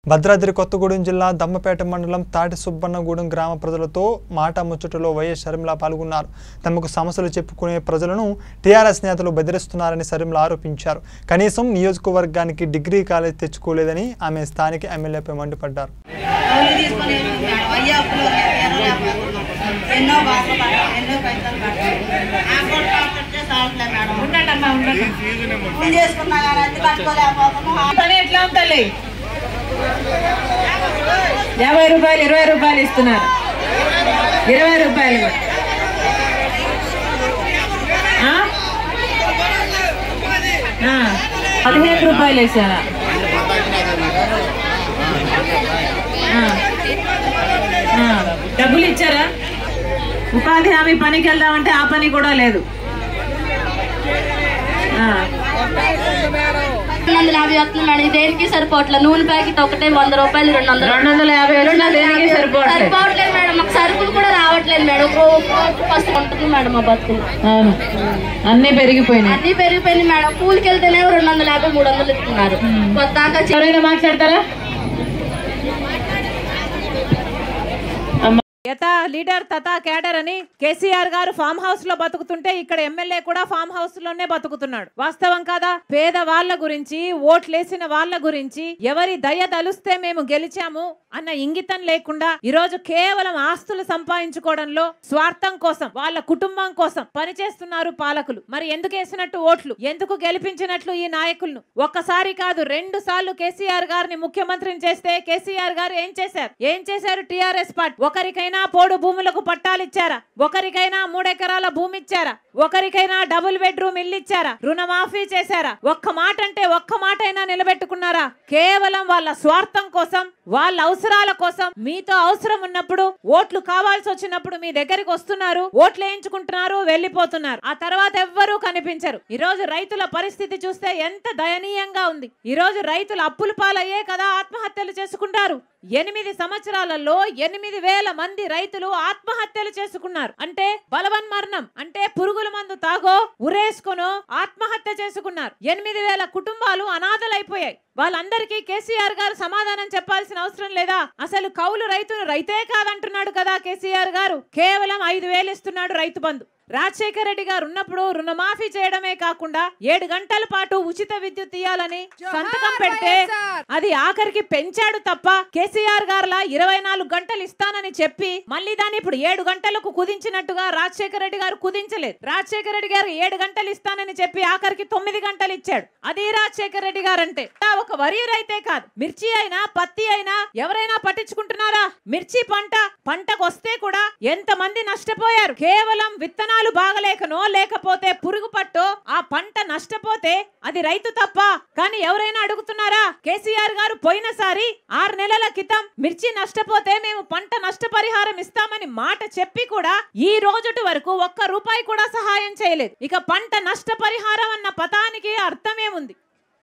భద్రాద్రి కొత్తగూడెం జిల్లా దమ్మపేట మండలం తాటి సుబ్బన్నగూడెం గ్రామ ప్రజలతో మాట ముచ్చటలో వైఎస్ షర్మిల పాల్గొన్నారు తమకు సమస్యలు చెప్పుకునే ప్రజలను టీఆర్ఎస్ నేతలు బెదిరిస్తున్నారని షర్మిల ఆరోపించారు కనీసం నియోజకవర్గానికి డిగ్రీ కాలేజ్ తెచ్చుకోలేదని ఆమె స్థానిక ఎమ్మెల్యేపై మండిపడ్డారు కౌలు తీసుకొని వెళ్ళింది మేడం అయ్యే అప్పులు తీరలేకపోతున్నాం ఎన్నో బాధలు పడ్డాం ఎన్నో పైసలు పడ్డాం ఆ కూడా కాకపోతే చాలట్లే మేడం ఉండండమ్మా ఉండండి పూజ చేసుకున్నా కానీ అది కట్టుకోలేకపోతున్నాం పని ఎట్లా ఉంది తల్లి యాభై రూపాయలు ఇరవై రూపాయలు ఇస్తున్నారు ఇరవై రూపాయలు ఆ? ఆ, పదిహేను రూపాయలు వేసారా ఆ. ఆ, డబ్బులు ఇచ్చారా ఉపాధి హామీ పనికి వెళ్దామంటే ఆ పని కూడా లేదు ఆ. రెండు వందల యాభై వస్తుంది మేడం ఇది దేనికి సరిపోవట్లేదు నూనె ప్యాకెట్ ఒకటే వంద రూపాయలు రెండు వందలు రెండు వందల యాభై వచ్చినా దేనికి సరిపోవట్లేదు సరిపోవట్లేదు మేడం మాకు సరుకులు కూడా రావట్లేదు మేడం ఒక రోజు ఫస్ట్ ఉంటుంది మేడం మా బతుకులు అవును అన్నీ పెరిగిపోయినాయి అన్ని పెరిగిపోయింది మేడం కూలికి వెళ్తేనే రెండు వందల యాభై మూడు వందలు ఇస్తున్నారు కొత్తాక ఎవరైనా మాట్లాడతారా యథ లీడర్ తథా క్యాడర్ అని కేసీఆర్ గారు ఫామ్ హౌస్ లో బతుకుతుంటే ఇక్కడ ఎమ్మెల్యే కూడా ఫామ్ హౌస్ లోనే బతుకుతున్నాడు వాస్తవం కాదా పేద వాళ్ళ గురించి ఓట్లేసిన వాళ్ళ గురించి ఎవరి దయ తలుస్తే మేము గెలిచాము అన్న ఇంగితం లేకుండా ఈ రోజు కేవలం ఆస్తులు సంపాదించుకోవడంలో స్వార్థం కోసం వాళ్ళ కుటుంబం కోసం పనిచేస్తున్నారు పాలకులు మరి ఎందుకు వేసినట్టు ఓట్లు ఎందుకు గెలిపించినట్లు ఈ నాయకులను ఒక్కసారి కాదు రెండు సార్లు కేసీఆర్ గారిని ముఖ్యమంత్రిని చేస్తే కేసీఆర్ గారు ఏం చేశారు ఏం చేశారు టిఆర్ఎస్ పార్టీ ఒకరికైనా పోడు భూములకు పట్టాలు ఇచ్చారా ఒకరికైనా మూడెకరాల భూమి ఇచ్చారా ఒకరికైనా డబుల్ బెడ్రూమ్ ఇల్లు ఇచ్చారా రుణమాఫీ చేశారా ఒక్క మాట అంటే ఒక్క మాట అయినా నిలబెట్టుకున్నారా కేవలం వాళ్ళ స్వార్థం కోసం వాళ్ళ అవసరాల కోసం మీతో అవసరం ఉన్నప్పుడు ఓట్లు కావాల్సి వచ్చినప్పుడు మీ దగ్గరికి వస్తున్నారు ఓట్లు వేయించుకుంటున్నారు వెళ్ళిపోతున్నారు ఆ తర్వాత ఎవ్వరూ కనిపించరు ఈ రోజు రైతుల పరిస్థితి చూస్తే ఎంత దయనీయంగా ఉంది ఈ రోజు రైతులు అప్పుల పాలయ్యే కదా ఆత్మహత్యలు చేసుకుంటారు ఎనిమిది సంవత్సరాలలో ఎనిమిది వేల మంది రైతులు ఆత్మహత్యలు చేసుకున్నారు అంటే బలవన్ మరణం అంటే పురుగుల మందు తాగో ఉరేసుకొనో ఆత్మహత్య చేసుకున్నారు ఎనిమిది వేల కుటుంబాలు అనాథలైపోయాయి వాళ్ళందరికీ కేసీఆర్ గారు సమాధానం చెప్పాల్సిన అవసరం లేదా అసలు కౌలు రైతును రైతే కాదంటున్నాడు కదా కేసీఆర్ గారు కేవలం ఐదు వేలు ఇస్తున్నాడు రైతు బంధు రాజశేఖర రెడ్డి గారు ఉన్నప్పుడు రుణమాఫీ చేయడమే కాకుండా ఏడు గంటల పాటు ఉచిత విద్యుత్ ఇయ్యాలని సంతకం పెడితే అది ఆఖరికి పెంచాడు తప్ప కేసీఆర్ గారులా ఇరవై నాలుగు గంటలు ఇస్తానని చెప్పి మళ్ళీ దాన్ని ఇప్పుడు ఏడు గంటలకు కుదించినట్టుగా రాజశేఖర రెడ్డి గారు కుదించలేదు రాజశేఖర రెడ్డి గారు ఏడు గంటలు ఇస్తానని చెప్పి ఆఖరికి తొమ్మిది గంటలు ఇచ్చాడు అది రాజశేఖర రెడ్డి గారు అంటే ఒక వరి రైతే కాదు మిర్చి అయినా పత్తి అయినా ఎవరైనా పట్టించుకుంటున్నారా మిర్చి పంట పంటకు వస్తే కూడా ఎంత మంది నష్టపోయారు కేవలం విత్తనాలు బాగలేకనో లేకపోతే పురుగు పట్టో ఆ పంట నష్టపోతే అది రైతు తప్ప కానీ ఎవరైనా అడుగుతున్నారా కేసీఆర్ గారు పోయినసారి ఆరు నెలల క్రితం మిర్చి నష్టపోతే మేము పంట నష్టపరిహారం ఇస్తామని మాట చెప్పి కూడా ఈ రోజుటి వరకు ఒక్క రూపాయి కూడా సహాయం చేయలేదు ఇక పంట నష్టపరిహారం అన్న పదానికి అర్థమేముంది